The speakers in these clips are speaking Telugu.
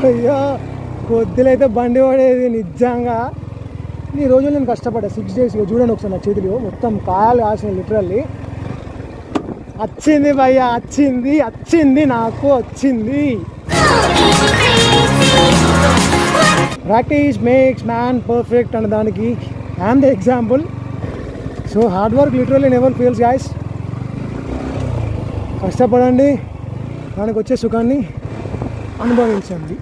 అయ్యో కొద్దిలైతే బండి పడేది నిజంగా ఈ రోజులు నేను కష్టపడ్డా సిక్స్ డేస్ ఇక చూడండి ఒకసారి నా చేతిలో మొత్తం కాయలు కాసిన లిటరల్లీ వచ్చింది భయ్య వచ్చింది వచ్చింది నాకు వచ్చింది ప్రాక్టీస్ మేక్స్ మ్యాన్ పర్ఫెక్ట్ అన్న దానికి I'm the example so hard work literally never fails guys కష్టపడండి దానికి వచ్చే సుఖాన్ని అనుభవించండి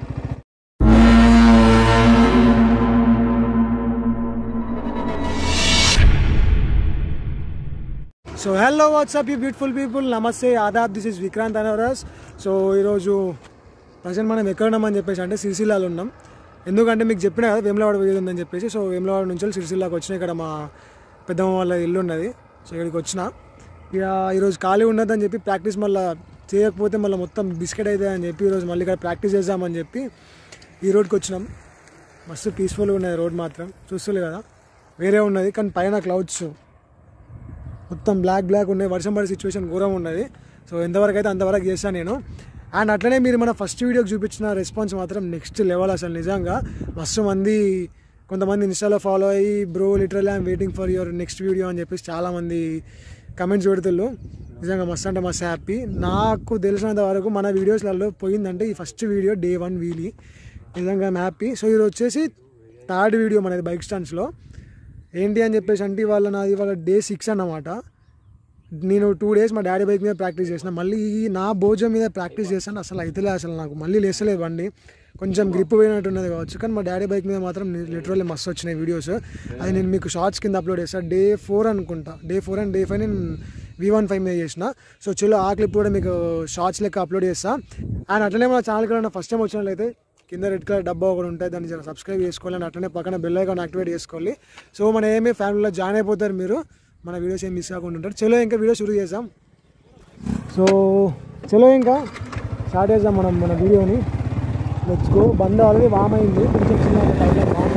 so hello what's up you beautiful people నమస్తే ఆదాబ్ దిస్ ఇస్ విక్రాంత్ అనవరస్ సో ఈరోజు ప్రజెంట్ మనం ఎక్కడ ఉన్నామని చెప్పేసి అంటే సిరిసిల్లాలో ఉన్నాం ఎందుకంటే మీకు చెప్పిన కదా వేములవాడ పోయేది ఉందని చెప్పేసి సో వేములవాడ నుంచి సిరిసిల్లాకి వచ్చిన ఇక్కడ మా పెద్దమ్మ వాళ్ళ ఇల్లు ఉన్నది సో ఇక్కడికి వచ్చిన ఇక ఈరోజు ఖాళీ ఉండదని చెప్పి ప్రాక్టీస్ మళ్ళీ చేయకపోతే మళ్ళీ మొత్తం బిస్కెట్ అవుతుంది అని చెప్పి ఈరోజు మళ్ళీ ఇక్కడ ప్రాక్టీస్ చేద్దామని చెప్పి ఈ రోడ్కి వచ్చినాం మస్తు పీస్ఫుల్గా ఉన్నది రోడ్ మాత్రం చూస్తలే కదా వేరే ఉన్నది కానీ పైన క్లౌడ్స్ మొత్తం బ్లాక్ బ్లాక్ ఉన్నాయి వర్షం పడే సిచ్యువేషన్ ఘోరం ఉన్నది సో ఎంతవరకు అయితే అంతవరకు చేశాను నేను అండ్ అట్లనే మీరు మన ఫస్ట్ వీడియోకి చూపించిన రెస్పాన్స్ మాత్రం నెక్స్ట్ లెవెల్ అసలు నిజంగా మస్తు మంది కొంతమంది ఇన్స్టాలో ఫాలో అయ్యి bro literal I'm waiting for your next video అని చెప్పేసి చాలామంది కమెంట్స్ పెడుతుళ్ళు నిజంగా మస్తు అంటే మస్తు హ్యాపీ నాకు తెలిసినంత వరకు మన వీడియోస్లలో పోయిందంటే ఈ first video day one wheelie నిజంగా ఐమ్ హ్యాపీ సో ఇది వచ్చేసి థర్డ్ వీడియో మనది బైక్ స్టాండ్స్లో ఏంటి అని చెప్పేసి అంటే ఇవాళ నాది ఇవాళ డే సిక్స్ అన్నమాట నేను టూ డేస్ మా డాడీ బైక్ మీద ప్రాక్టీస్ చేసిన మళ్ళీ ఈ నా భోజనం మీద ప్రాక్టీస్ చేస్తాను అసలు అయితేలే అసలు నాకు మళ్ళీ లేసలేదు బండి కొంచెం గ్రిప్ పోయినట్టున్నది కావచ్చు కానీ మా డాడీ బైక్ మీద మాత్రం లిటరల్లీ మస్తు వచ్చినాయి వీడియోస్ అది నేను మీకు షార్ట్స్ కింద అప్లోడ్ చేస్తాను డే ఫోర్ అనుకుంటా day four and day five నేను వి వన్ ఫైవ్ మీద చేసిన సో చలో ఆ క్లిప్ కూడా మీకు షార్ట్స్ లెక్క అప్లోడ్ చేస్తా అండ్ అట్లనే మన ఛానల్ కూడా ఫస్ట్ టైం వచ్చినట్లయితే కింద రెడ్ కలర్ డబ్బా ఒకటి ఉంటుంది దాన్ని జర సబ్స్క్రైబ్ చేసుకోవాలి అండ్ అట్లనే పక్కన బెల్ ఐకాన్ యాక్టివేట్ చేసుకోవాలి సో మన ఏమీ ఫ్యామిలీలో జాయిన్ అయిపోతారు మీరు మన వీడియోస్ ఏం మిస్ కాకుండా ఉంటారు చలో ఇంకా వీడియో షురూ చేద్దాం సో చలో ఇంకా స్టార్ట్ చేద్దాం మనం మన వీడియోని లెట్స్ గో బంద్ ఆల్రెడీ వామ్ అయింది కొంచెం చిన్న టైంలో వామ్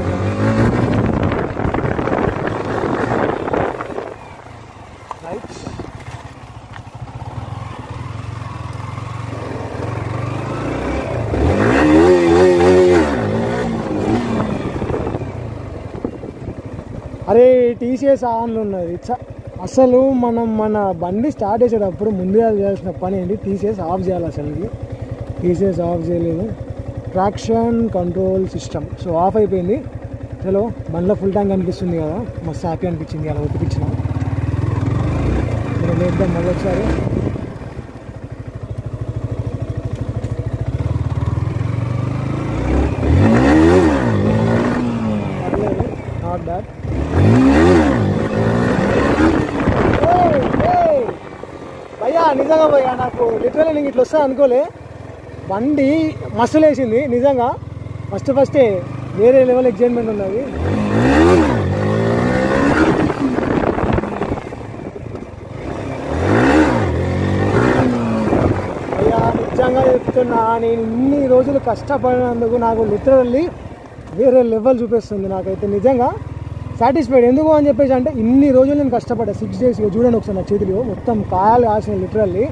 రైట్ అరే టీసీఎస్ ఆన్లో ఉన్నది చ అసలు మనం మన బండి స్టార్ట్ చేసేటప్పుడు ముందుగా చేయాల్సిన పని ఏంటి టీసీఎస్ ఆఫ్ చేయాలి అసలు ఇది టీసీఎస్ ఆఫ్ చేయలేదు traction control system so off అయిపోయింది చలో బండిలో ఫుల్ ట్యాంక్ అనిపిస్తుంది కదా మస్తు హ్యాపీ అనిపించింది అలా ఒప్పించిన లేద్దాం మళ్ళీ ఒకసారి పర్లేదు నాట్ బ్యాడ్ భయ్యా నిజంగా భయ్యా నాకు లిటరల్లీ నేను ఇట్లా వస్తా అనుకోలే బండి మస్తు లేచింది నిజంగా ఫస్ట్ ఫస్టే వేరే లెవెల్ ఎగ్జైట్మెంట్ ఉన్నది అయ్యా నిజంగా చెప్తున్నా నేను ఇన్ని రోజులు కష్టపడినందుకు నాకు లిటరల్లీ వేరే లెవెల్ చూపిస్తుంది నాకైతే నిజంగా సాటిస్ఫైడ్ ఎందుకు అని చెప్పేసి అంటే ఇన్ని రోజులు నేను కష్టపడ్డా సిక్స్ డేస్ ఇక చూడండి ఒకసారి నా చేతిలో మొత్తం కాయలు కాసిన లిటరల్లీ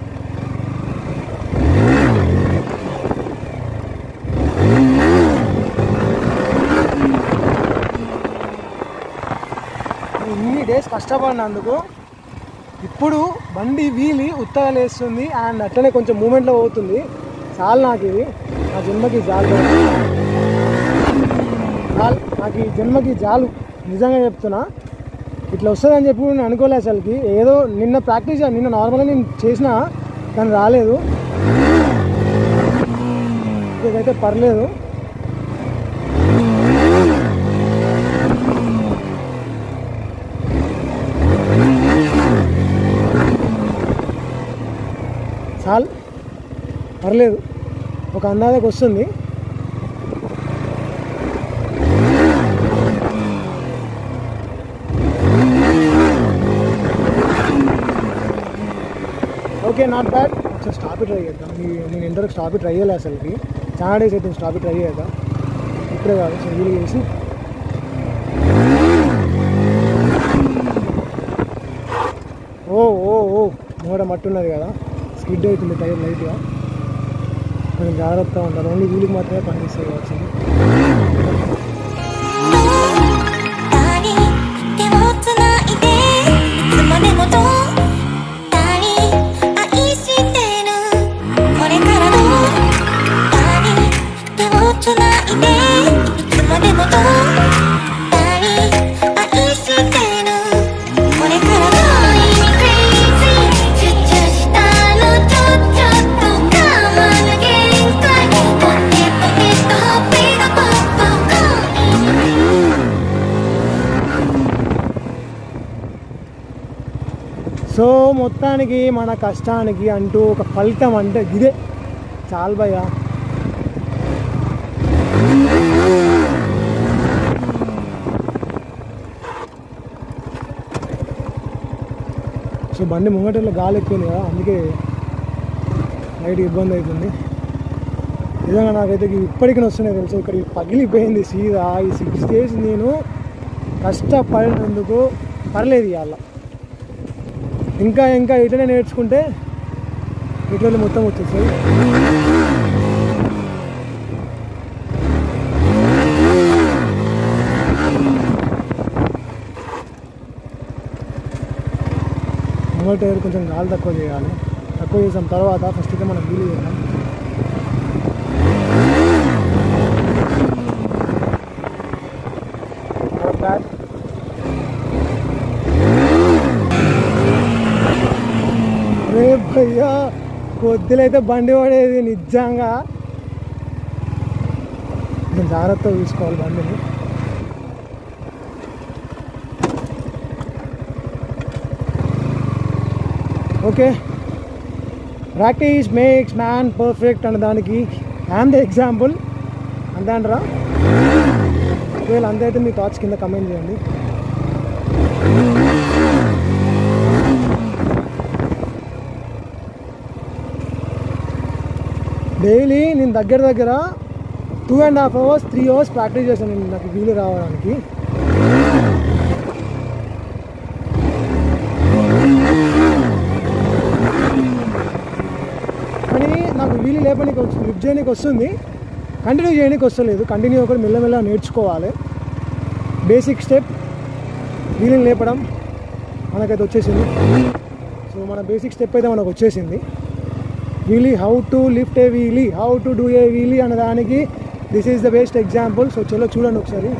ఇన్ని డేస్ కష్టపడినందుకు ఇప్పుడు బండి వీలి ఉత్తగా లేస్తుంది అండ్ అట్లనే కొంచెం మూమెంట్లో పోతుంది చాలు నాకు ఇది నా జన్మకి జాలు చాలు నాకు ఈ జన్మకి జాలు నిజంగా చెప్తున్నా ఇట్లా వస్తుందని చెప్పి నేను అనుకోలే అసలుకి ఏదో నిన్న ప్రాక్టీస్ నిన్న నార్మల్గా నేను చేసిన కానీ రాలేదు ఇదైతే పర్లేదు చాలు పర్లేదు ఒక అందాజకు వస్తుంది ఓకే నాట్ బ్యాడ్ ఒకసారి స్టాప్ ట్రై చేద్దాం ఈ- నేను ఇంతవరకు స్టాప్ ట్రై చేయలే అసలుకి చాలా డేస్ అయితే స్టాప్ ట్రై చేద్దాం ఇప్పుడే కాదు సో వీలు చేసి ఓ ఓ ఓ మూడ మట్టున్నది కదా స్కిడ్ అవుతుంది టైర్ లైట్గా కొంచెం జాగ్రత్తగా ఉంటారు ఓన్లీ వీళ్ళకి మాత్రమే పనిచేస్తుంది వచ్చింది 二人手をつないでいつまでもと二人愛してるこれからの二人手をつないでいつまでもと二人愛してるこれからの Crazy チュチュしたのちょちょっと我慢の限界ポテポテとほっぺがポッポコーン సో మొత్తానికి మన కష్టానికి అంటూ ఒక ఫలితం అంటే ఇదే చాలు భయ్య సో బండి ముంగటలో గాలి ఎక్కువ కదా అందుకే లైట్ ఇబ్బంది అవుతుంది నిజంగా నాకైతే ఇవి ఇప్పటికీ వస్తున్నాయి తెలుసు ఇక్కడ ఇది పగిలిపోయింది సీదా ఈ సిక్స్ డేస్ నేను కష్టపడినందుకు పర్లేదు ఇవాళ ఇంకా ఇంకా ఇటనే నేర్చుకుంటే ఇట్లా మొత్తం వచ్చేసాయి ముంగల్ టైర్ కొంచెం గాలి తక్కువ చేయాలి తక్కువ చేసాం తర్వాత ఫస్ట్ అయితే మనం వీలు చేద్దాం బ్యాక్ రే భయ్యా కొద్దిలైతే బండి పడేది నిజంగా కొంచెం జాగ్రత్తగా చూసుకోవాలి బండిని okay practice makes man perfect అన్న దానికి ఐఎమ్ ద ఎగ్జాంపుల్ అంతే అంటారా ఒకవేళ అంతే అయితే మీ థాట్స్ కింద కమెంట్ చేయండి డైలీ నేను దగ్గర దగ్గర two and half hours three hours practice చేశాను నేను నాకు వీలు రావడానికి కానీ నాకు వీలు లేపనికి వచ్చి లిఫ్ట్ చేయడానికి వస్తుంది కంటిన్యూ చేయడానికి వస్తలేదు కంటిన్యూ ఒకటి మెల్లమెల్ల నేర్చుకోవాలి బేసిక్ స్టెప్ వీలింగ్ లేపడం మనకైతే వచ్చేసింది సో మన బేసిక్ స్టెప్ అయితే మనకు వచ్చేసింది wheelie how to lift a wheelie how to do a wheelie అనే దానికి this is the best example so చలో చూడండి ఒకసారి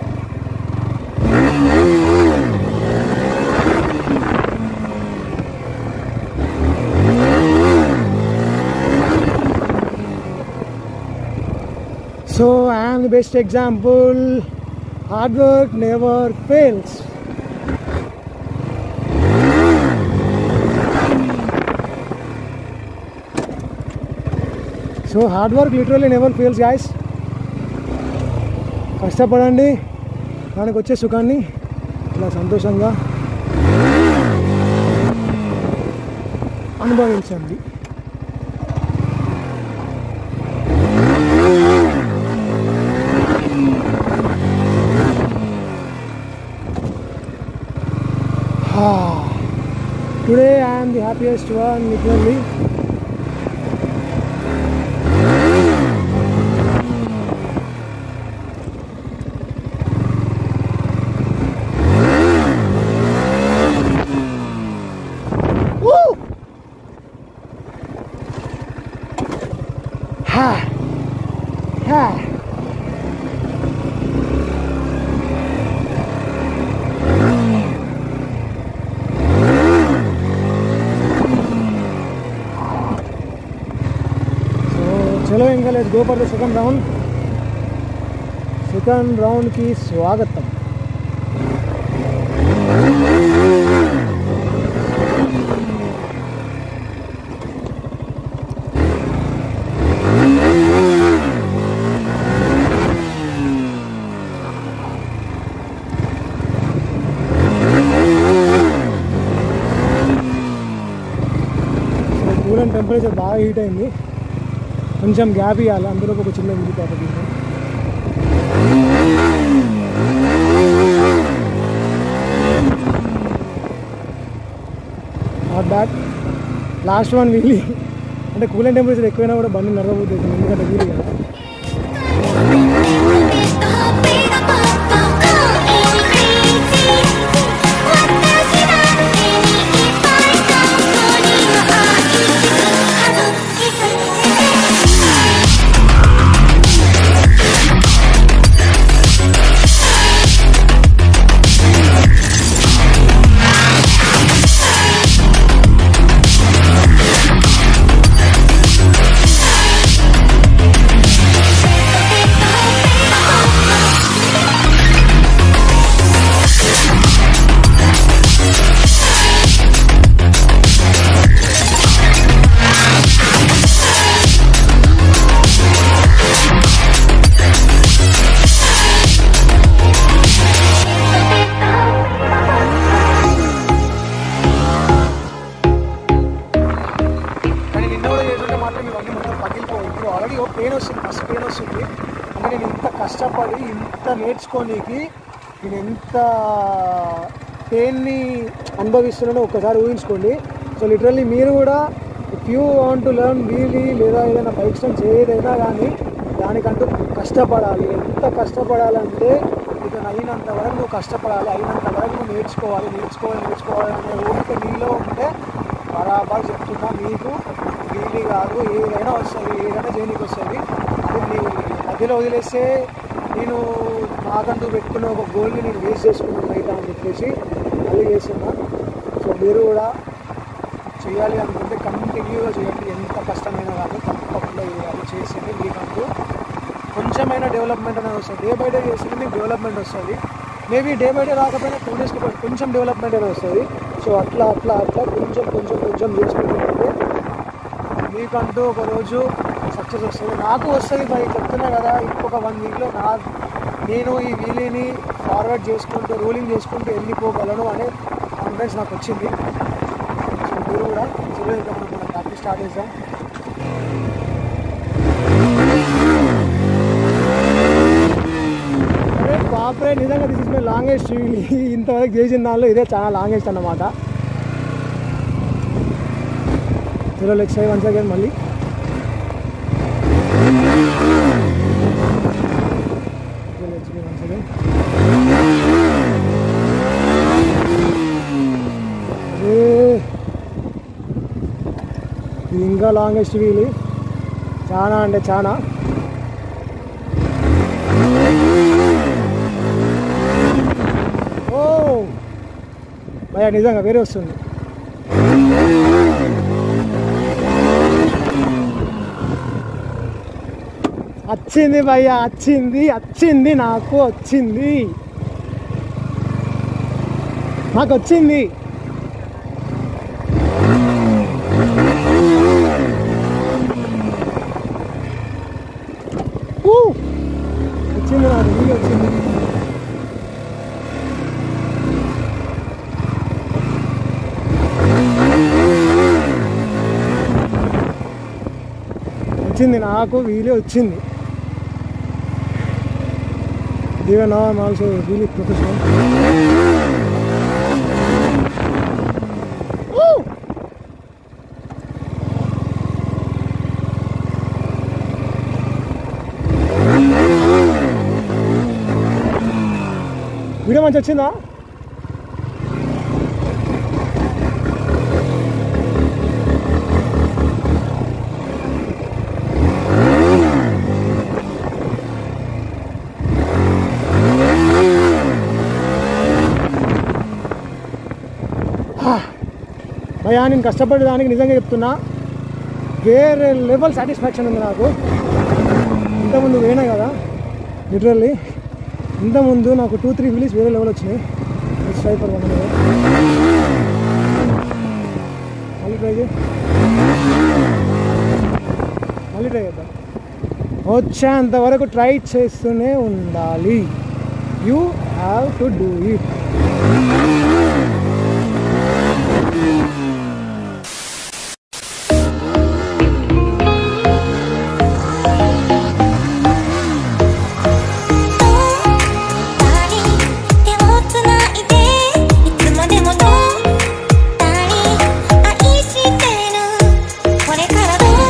so I'm the best example hard work never fails so hard work literally never fails guys కష్టపడండి దానికి వచ్చే సుఖాన్ని ఇలా సంతోషంగా అనుభవించండి Today I am the happiest one, literally. Woo! Ha! Ha! So చలో ఇంకా లేదు go for the second round second రౌండ్కి స్వాగతం సో కూలర్ టెంపరేచర్ బాగా హీట్ అయింది కొంచెం గ్యాప్ ఇవ్వాలి అందులో ఒక చిన్న ఇంటి కాబట్టి not bad last one wheelie అంటే కూలింగ్ టెంపరేచర్ ఎక్కువైనా కూడా బండి నడవబోతుంది ఎందుకంటే వీలు కదా కానీ నిన్న కూడా చేస్తుంటే మాత్రం ఇవన్నీ మొత్తం పగిలిపోయి ఇప్పుడు ఆల్రెడీ ఓ పెయిన్ వస్తుంది ఫస్ట్ పెయిన్ వస్తుంది అంటే నేను ఇంత కష్టపడి ఇంత నేర్చుకోనికి నేను ఎంత పెయిన్ని అనుభవిస్తున్నానో ఒక్కసారి ఊహించుకోండి సో లిటరల్లీ మీరు కూడా if you want to learn wheelie లేదా ఏదైనా బైక్ స్టెన్స్ ఏదైనా కానీ దానికంటూ కష్టపడాలి ఎంత కష్టపడాలంటే ఇక అయినంత వరకు నువ్వు కష్టపడాలి అయినంత వరకు నువ్వు నేర్చుకోవాలి నేర్చుకోవాలి నేర్చుకోవాలి అనే ఓపిక నీలో ఉంటే బరాబర్ చెప్తున్నా మీకు వీలు కాదు ఏదైనా వస్తుంది ఏదైనా చేయనీకి వస్తుంది అది నీ మధ్యలో వదిలేస్తే నేను నాకంటూ పెట్టుకున్న ఒక గోల్ని నేను వేస్ట్ చేసుకున్నాను బయట అని చెప్పేసి అది చేస్తున్నా సో మీరు కూడా చేయాలి అనుకుంటే కంటిన్యూగా చేయండి ఎంత కష్టమైనా కానీ తప్పకుండా చేయాలి చేసింది మీకంటూ కొంచెమైనా డెవలప్మెంట్ అనేది వస్తుంది డే బై డే చేస్తే మీకు డెవలప్మెంట్ వస్తుంది మేబీ డే బై డే రాకపోయినా టూ డేస్కి కొంచెం డెవలప్మెంట్ అనేది వస్తుంది సో అట్లా అట్లా అట్లా కొంచెం కొంచెం కొంచెం చేసుకుంటుంటే మీకంటూ ఒక రోజు సక్సెస్ వస్తుంది నాకు వస్తుంది మరి చెప్తున్నా కదా ఇంకొక వన్ వీక్లో నా నేను ఈ వీలీని ఫార్వర్డ్ చేసుకుంటూ రూలింగ్ చేసుకుంటూ వెళ్ళిపోగలను అనే కాన్ఫిడెన్స్ నాకు వచ్చింది సో మీరు కూడా చలో ఇంకా మనం మన ప్రాక్టీస్ స్టార్ట్ చేద్దాం అరే బాపరే నిజంగా this is my longest wheelie ఇంతవరకు చేసిన దానిలో ఇదే చాలా లాంగెస్ట్ అన్నమాట చలో లెక్స్ అయ్యి వన్స్ అగైన్ మళ్ళీ Okay, let's go once again. అరే, ఇది ఇంకా లాంగెస్ట్ వీలు చాలా అంటే చాలా ఓ భయ నిజంగా వేరే వస్తుంది వచ్చింది భయ్య వచ్చింది వచ్చింది నాకు వచ్చింది నాకు వచ్చింది ఊ! వచ్చింది నాకు వీలు వచ్చింది వచ్చింది నాకు వీలే వచ్చింది even I'm also really professional video మంచి వచ్చిందా భయా నేను కష్టపడే దానికి నిజంగా చెప్తున్నా వేరే లెవెల్ సాటిస్ఫాక్షన్ ఉంది నాకు ఇంతకుముందు వేనా కదా లిటరల్లీ ఇంతకుముందు నాకు టూ త్రీ విలీస్ వేరే లెవెల్ వచ్చినాయి ట్రై ఫర్ వన్ మళ్ళీ ట్రై చేయి మళ్ళీ ట్రై చేద్దాం వచ్చేంత వరకు ట్రై చేస్తూనే ఉండాలి you have to do it 手をつないでいつまでもどう愛してるこれからどう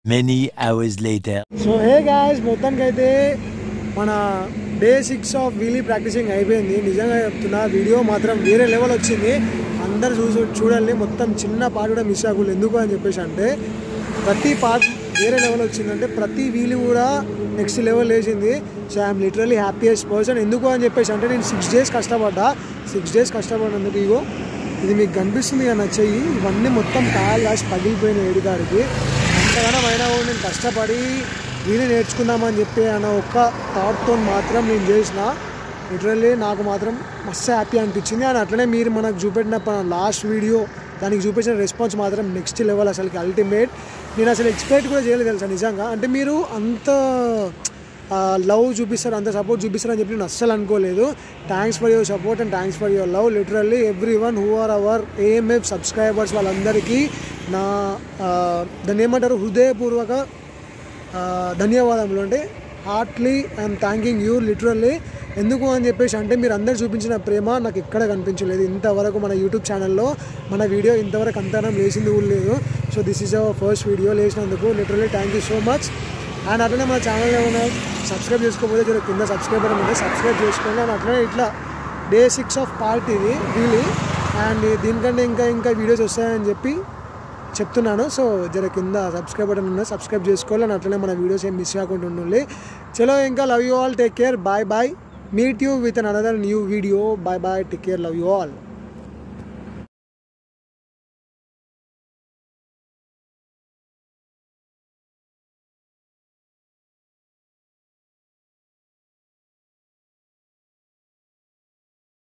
Many hours later. So hey guys మొత్తానికి అయితే మన day six of wheelie practicing అయిపోయింది నిజంగా చెప్తున్నా వీడియో మాత్రం వేరే లెవెల్ వచ్చింది అందరు చూసి చూడాలి మొత్తం చిన్న పార్ట్ కూడా మిస్ అవ్వకూడదు ఎందుకు అని చెప్పేసి అంటే ప్రతి పార్ట్ వేరే లెవెల్ వచ్చిందంటే ప్రతి వీలు కూడా నెక్స్ట్ లెవెల్ వేసింది so I'm literally happiest person ఎందుకు అని చెప్పేసి అంటే నేను సిక్స్ డేస్ కష్టపడ్డా సిక్స్ డేస్ కష్టపడినందుకు ఇగో ఇది మీకు కనిపిస్తుంది కదా చెయ్యి ఇవన్నీ మొత్తం కాయలు రాసి పగిలిపోయిన ఏడుగాడికి అంతగానో అయినా కూడా నేను కష్టపడి వీలు నేర్చుకుందామని చెప్పి అన్న ఒక్క థాట్తో మాత్రం నేను చేసిన లిటరల్లీ నాకు మాత్రం మస్తు హ్యాపీ అనిపించింది అండ్ అట్లనే మీరు మనకు చూపెట్టిన లాస్ట్ వీడియో దానికి చూపించిన రెస్పాన్స్ మాత్రం నెక్స్ట్ లెవెల్ అసలుకి అల్టిమేట్ నేను అసలు ఎక్స్పెక్ట్ కూడా చేయలేదు తెలుసా నిజంగా అంటే మీరు అంత లవ్ చూపిస్తారు అంత సపోర్ట్ చూపిస్తారు అని చెప్పి నేను అస్సలు అనుకోలేదు thanks for your support and thanks for your love literally every one who are our AMF subscribers వాళ్ళందరికీ నా ఆ, దాన్ని ఏమంటారు హృదయపూర్వక ఆ, ధన్యవాదములు అంటే heartly I'm thanking you literally ఎందుకు అని చెప్పేసి అంటే మీరు అందరు చూపించిన ప్రేమ నాకు ఎక్కడ కనిపించలేదు ఇంతవరకు మన యూట్యూబ్ ఛానల్లో మన వీడియో ఇంతవరకు అంతనం లేచింది కూడా లేదు so this is our first video లేచినందుకు literally thank you so much and అట్లనే మన ఛానల్ ఏమైనా సబ్స్క్రైబ్ చేసుకోకపోతే జర కింద సబ్స్క్రైబ్ అని ఉంటే సబ్స్క్రైబ్ చేసుకోండి అండ్ అట్లనే ఇట్లా డే సిక్స్ ఆఫ్ పార్ట్ ఇది వీలీ అండ్ దీనికంటే ఇంకా ఇంకా వీడియోస్ వస్తాయని చెప్పి చెప్తున్నాను సో జర కింద సబ్స్క్రైబ్ బటన్ ఉన్నది సబ్స్క్రైబ్ చేసుకోవాలి అని అట్లనే మన వీడియోస్ ఏం మిస్ కాకుండా ఉండాలి చలో ఇంకా love you all take care bye bye meet you with an another new video bye bye take care love you all